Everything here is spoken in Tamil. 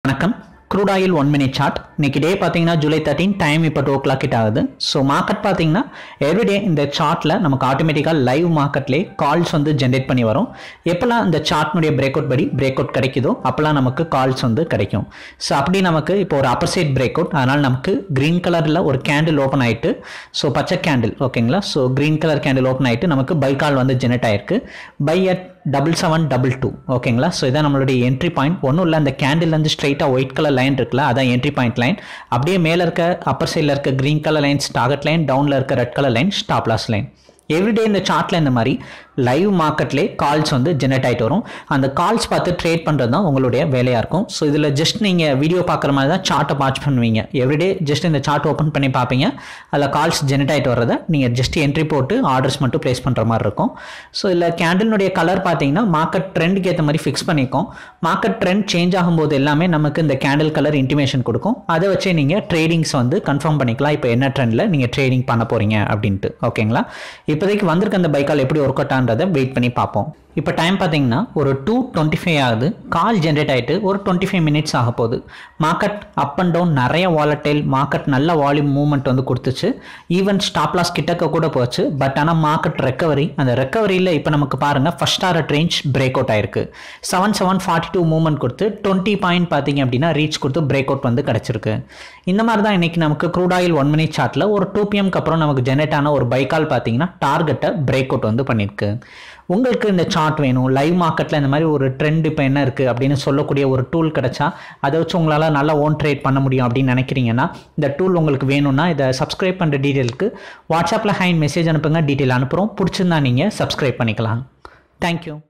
வணக்கம் crude oil one minute chart இன்னைக்கு டே பார்த்தீங்கன்னா ஜூலை தேர்ட்டின் டைம் இப்போ டூ ஓ கிளாக் கிட்ட ஆகுது ஸோ மார்க்கெட் பார்த்தீங்கன்னா எவ்ரிடே இந்த சார்ட்டில் நமக்கு ஆட்டோமேட்டிக்காக லைவ் மார்க்கெட்லேயே கால்ஸ் வந்து ஜென்ரேட் பண்ணி வரும் எப்போல்லாம் இந்த சார்ட்னுடைய பிரேக் அவுட் படி பிரேக் அவுட் கிடைக்குதோ அப்போல்லாம் நமக்கு கால்ஸ் வந்து கிடைக்கும் ஸோ அப்படி நமக்கு இப்போ ஒரு அப்பர் சைட் பிரேக் அவுட் அதனால் நமக்கு க்ரீன் கலரில் ஒரு கேண்டில் ஓப்பன் ஆயிட்டு ஸோ பச்சை கேண்டில் ஓகேங்களா so green colour candle open ஆயிட்டு நமக்கு பை கால் வந்து ஜெனரேட் ஆயிருக்கு buy at double seven double two ஓகேங்களா ஸோ இதான் நம்மளுடைய என்ட்ரி பாயிண்ட் ஒன்றும் இல்லை அந்த கேண்டில்லேருந்து ஸ்ட்ரைட்டாக ஒயிட் கலர் லைன் இருக்குல்ல அதான் என்ட்ரி பாயிண்ட் லைன் அப்படியே மேலே இருக்க அப்பர் சைடில் இருக்க green colour lines target line டவுனில் இருக்க red colour line stop loss line every day இந்த சார்ட்டில் இந்த மாதிரி லைவ் மார்க்கெட்லேயே கால்ஸ் வந்து ஜெனரேட் ஆகிட்டு வரும் அந்த கால்ஸ் பார்த்து ட்ரேட் பண்ணுறது தான் உங்களுடைய வேலையாக இருக்கும் ஸோ இதில் ஜஸ்ட் நீங்கள் வீடியோ பார்க்குற மாதிரி தான் சார்ட்டை வாட்ச் பண்ணுவீங்க எவ்ரிடே ஜஸ்ட் இந்த சார்ட் ஓப்பன் பண்ணி பார்ப்பீங்க அதில் கால்ஸ் ஜெனரேட் ஆகிட்டு வர்றதை நீங்கள் ஜஸ்ட் என்ட்ரி போட்டு ஆர்டர்ஸ் மட்டும் ப்ளேஸ் பண்ணுற மாதிரி இருக்கும் ஸோ இதில் கேண்டிலுடைய கலர் பார்த்தீங்கன்னா மார்க்கெட் ட்ரெண்டுக்கு ஏற்ற மாதிரி ஃபிக்ஸ் பண்ணிக்கும் மார்க்கெட் ட்ரெண்ட் சேஞ்ச் ஆகும்போது எல்லாமே நமக்கு இந்த கேண்டில் கலர் இன்டிமேஷன் கொடுக்கும் அதை வச்சே நீங்கள் ட்ரேடிங்ஸ் வந்து கன்ஃபார்ம் பண்ணிக்கலாம் இப்போ என்ன ட்ரெண்டில் நீங்கள் ட்ரேடிங் பண்ண போகிறீங்க அப்படின்ட்டு ஓகேங்களா இப்போதைக்கு வந்திருக்க அந்த பைக்கால் எப்படி ஒர்க் அவுட் ஆன்றதை வெயிட் பண்ணி பார்ப்போம் இப்போ டைம் பார்த்தீங்கன்னா ஒரு டூ டுவெண்ட்டி ஃபைவ் ஆகுது கால் ஜென்ரேட் ஆகிட்டு ஒரு டுவெண்ட்டி ஃபைவ் மினிட்ஸ் ஆக போகுது மார்க்கெட் அப் அண்ட் டவுன் நிறைய வாலட்டைல் மார்க்கெட் நல்ல வால்யூம் மூவ்மெண்ட் வந்து கொடுத்துச்சு ஈவன் ஸ்டாப் லாஸ் கிட்டக்க கூட போச்சு பட் ஆனால் மார்க்கெட் ரெக்கவரி அந்த ரெக்கவரியில் இப்போ நமக்கு பாருங்கள் first hour range breakout ஆயிருக்கு seven seven forty two movement கொடுத்து டுவெண்ட்டி பாயிண்ட் பார்த்தீங்க அப்படின்னா ரீச் கொடுத்து பிரேக் அவுட் வந்து கிடச்சிருக்கு இந்த மாதிரி தான் இன்றைக்கி நமக்கு க்ரூட் ஆயில் ஒன் மினிட் சார்ட்டில் ஒரு டூ பிஎம்க்கு அப்புறம் நமக்கு ஜென்ரேட் ஆன ஒரு பைக்கால் பார்த்தீங்கன்னா டார்கெட்டை பிரேக் அவுட் வந்து பண்ணியிருக்கு உங்களுக்கு இந்த சார்ட் வேணும் லைவ் மார்க்கெட்டில் இந்த மாதிரி ஒரு ட்ரெண்ட் இப்போ என்ன இருக்குது அப்படின்னு சொல்லக்கூடிய ஒரு டூல் கிடச்சா அதை வச்சு உங்களால் நல்லா ஓன் ட்ரேட் பண்ண முடியும் அப்படின்னு நினைக்கிறீங்கன்னா இந்த டூல் உங்களுக்கு வேணும்னா இதை சப்ஸ்கிரைப் பண்ணுற டீட்டெயிலுக்கு வாட்ஸ்அப்பில் ஹைன் மெசேஜ் அனுப்புங்க டீட்டெயில் அனுப்புகிறோம் பிடிச்சிருந்தா நீங்கள் சப்ஸ்கிரைப் பண்ணிக்கலாம் தேங்க்யூ